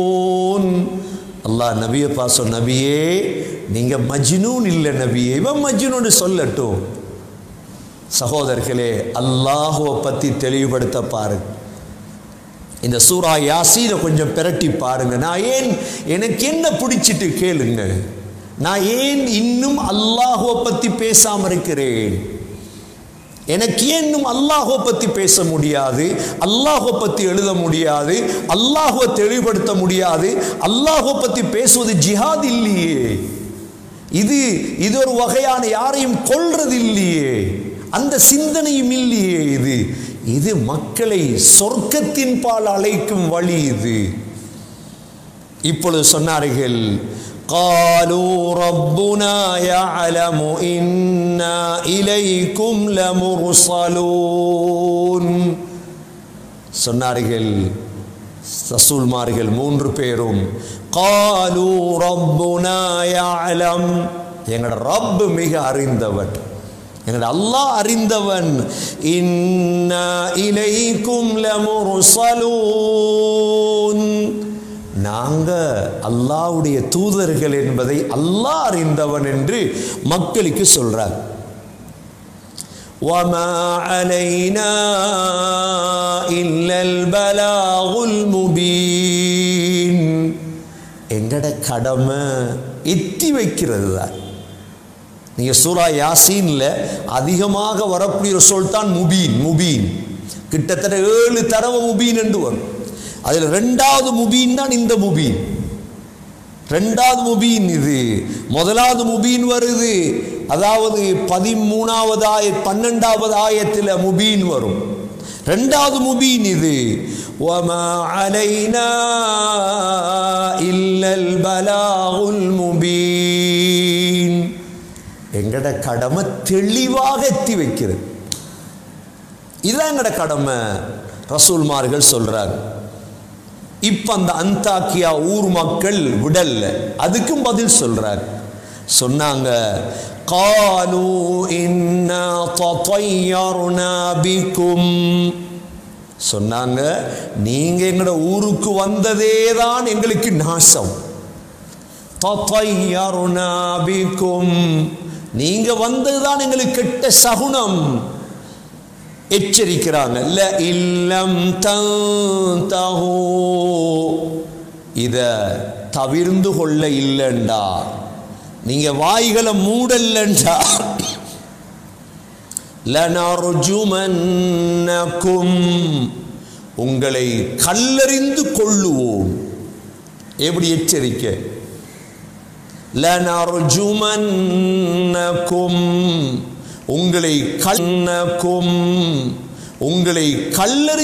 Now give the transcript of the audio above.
அல்லாஹ் நபியை பாசோ நபியே நீங்க மஜ்னூன் இல்லை நபியே இவன் மஜ்னூன்னு சொல்லட்டும் சகோதரர்களே அல்லாஹுவை பத்தி தெளிவுபடுத்த பாருங்க இந்த சூரா யாசீனை கொஞ்சம் பிரட்டி பாருங்க நான் ஏன் எனக்கு என்ன பிடிச்சிட்டு கேளுங்க நான் ஏன் இன்னும் அல்லாஹுவை பத்தி பேசாம இருக்கிறேன் எனக்கு ஏன் இன்னும் அல்லாஹுவை பத்தி பேச முடியாது அல்லாஹுவை பத்தி எழுத முடியாது அல்லாஹுவை தெளிவுபடுத்த முடியாது அல்லாஹுவை பத்தி பேசுவது ஜிஹாத் இல்லையே இது இது ஒரு வகையான யாரையும் கொல்றது இல்லையே அந்த சிந்தனையும் இல்லையே இது இது மக்களை சொர்க்கத்தின் பால் அழைக்கும் வழி இது இப்பொழுது சொன்னார்கள் قالوا ربنا يعلم إنا إليكم لمرسلون சொன்னார்கள் ரசூல்மார்கள் மூன்று பேரும் காலு ரப்புனா யாலம் எங்களோட ரப் மிக அறிந்தவன் எங்களோட அல்லாஹ் அறிந்தவன் இன்னா இலைக்கும் லமுர்சலூன் நாங்க அல்லாஹ்வுடைய தூதர்கள் என்பதை அல்லாஹ் அறிந்தவன் என்று மக்களுக்கு சொல்றார் وما علينا إلا البلاغ المبين எங்கட கடமை எத்தி வைக்கிறது தான் நீங்க சூரா யாசீன்ல அதிகமாக வரக்கூடிய ஒரு சொல் தான் முபீன் முபீன் கிட்டத்தட்ட ஏழு தடவை முபீன் என்று வரும் அதில் ரெண்டாவது முபீன் தான் இந்த முபீன் ரெண்டாவது முபீன் இது முதலாவது முபீன் வருது அதாவது பதிமூணாவது ஆய பன்னெண்டாவது ஆயத்தில் முபீன் வரும் ரெண்டாவது முபீன் இது وما علينا إلا البلاغ المبين எங்கட கடமை தெளிவாக எத்தி வைக்கிறது இதுதான் எங்கட கடமை ரசூல்மார்கள் சொல்றாங்க இப்ப அந்த அந்தாக்கியா ஊர் மக்கள் விடல்ல அதுக்கும் பதில் சொல்றார் சொன்னாங்க قالوا إنا تطيرنا بكم சொன்னாங்க நீங்க எங்களோட ஊருக்கு வந்ததே தான் எங்களுக்கு நாசம் தத்தையருனா பிக்கும் நீங்க வந்ததுதான் எங்களுக்கு கெட்ட சகுனம் எச்சரிக்கிறாங்க இல்ல இல்லம் தஹூ இத தவிர்ந்து கொள்ள இல்லைண்டா நீங்க வாய்களை மூடல்லண்டா லனர்ஜுமன்னக்கும் உங்களை கல்லறிந்து கொள்ளுவோம் எப்படி எச்சரிக்கை லனர்ஜுமன்னக்கும் உங்களை கண்ணக்கும் உங்களை கல்லறி